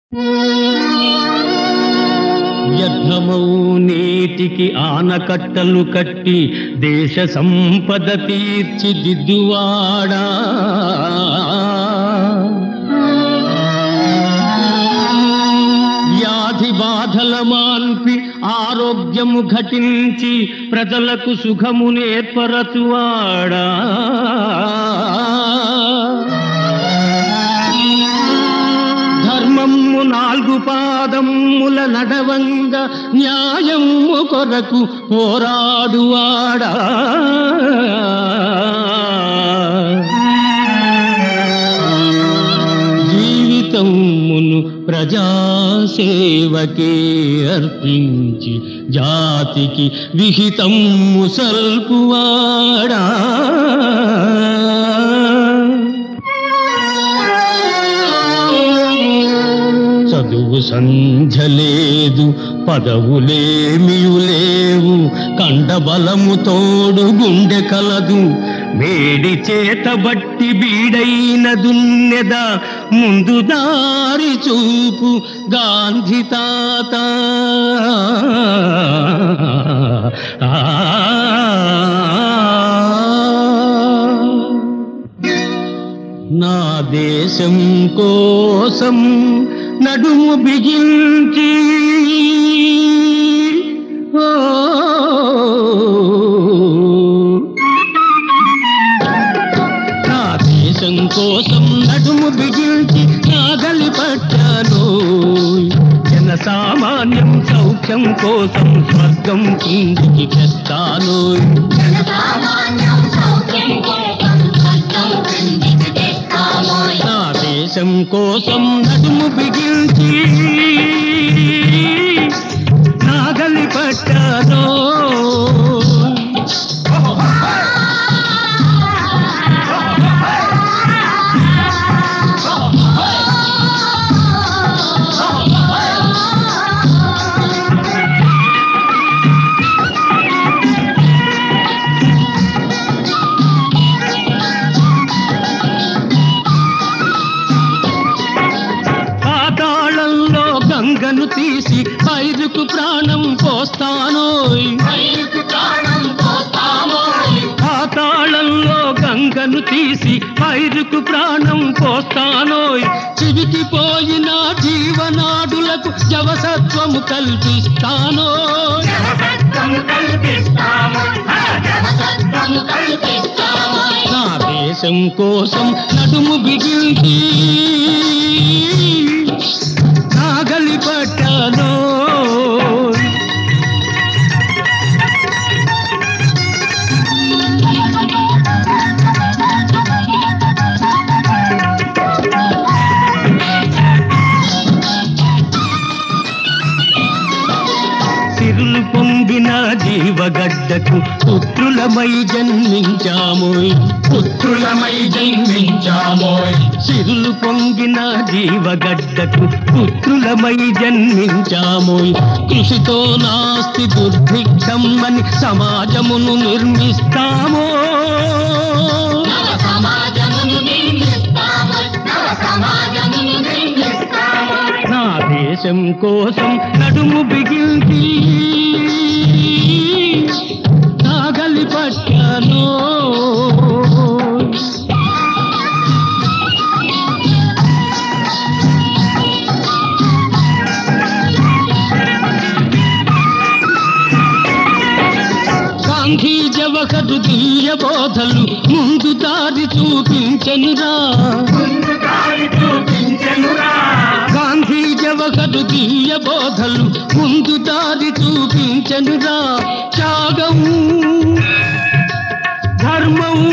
వ్యర్థమౌ నీటికి ఆనకట్టలు కట్టి దేశ సంపద తీర్చిదిద్దువాడా వ్యాధి బాధల మాన్పి ఆరోగ్యము ఘటించి ప్రజలకు సుఖము నేర్పరచువాడా ధర్మము నాలుగు పాదముల నడవంగ న్యాయము కొరకు పోరాడువాడా జీవితమును ప్రజాసేవకే అర్పించి జాతికి విహితము సల్పువాడా చదువు సంధ్య లేదు పదవులేమియు లేవు కండబలము తోడు గుండె కలదు వేడి చేత బట్టి బీడైన దున్నెద ముందు దారి చూపు గాంధీ తాత నా దేశం కోసం నడుము బిగించి ఓ నా దేశం కోసం నడుము బిగించి నాగలి పట్టాను జన సామాన్యం సౌఖ్యం కోసం స్వర్గం కిందికి తెస్తాను జనసామాన్యం సౌఖ్యం కోసం స్వర్గం క్రిందికి తెస్తామోయ్. నా దేశం కోసం నడుము బిగించి నాగలి పట్టాను పాతాళంలో గంగను తీసి పైరుకు ప్రాణం పోస్తానోయ్ పైరుకు ప్రాణం పోస్తామోయ్. పాతాళంలో గంగను తీసి పైరుకు ప్రాణం పోస్తానోయ్ చివికి పోయిన జీవనాడులకు జవసత్వము కల్పిస్తానోయ్ జనసత్వము కల్పిస్తామోయ్. ఆ జనసత్వము కల్పిస్తామోయ్. నా దేశం కోసం నడుము బిగించి నాగలి పట్టాను సిరులు పొంగిన జీవగడ్డకు పుత్రులమై జన్మించామోయ్ పుత్రులమై జన్మించామోయ్ సిరులు పొంగిన జీవగడ్డకు పుత్రులమై జన్మించామోయ్ కృషితో నాస్తి దుర్భిక్షం అని సమాజమును నిర్మిస్తామో నవ సమాజమును నిర్మిస్తామోయ్. నవ సమాజమును నిర్మిస్తామోయ్. నా దేశం కోసం నడుము బిగించి నాగలి పట్టాను గాంధీ జవహరు దివ్య బోధలు ముందు దారి చూపించనురా ముందు దారి చూపించెనురా. గాంధీ జవహరు దివ్య బోధలు ముందు దారి చూపించనురా త్యాగము ధర్మము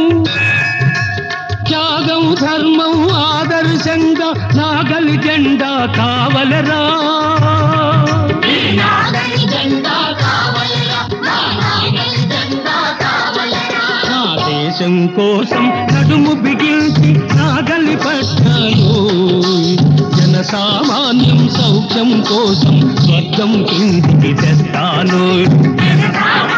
త్యాగం ధర్మం ఆదర్శంగా నాగలి జెండా కావలరా ఈ నాగలి జెండా కావలరా. నా నాగలి జెండా కావలరా. నా దేశం కోసం నడుము బిగించి నాగలి పట్టాను జన సామాన్యం సౌఖ్యం కోసం స్వర్గం కిందికి తెస్తాను జనసామాన్యం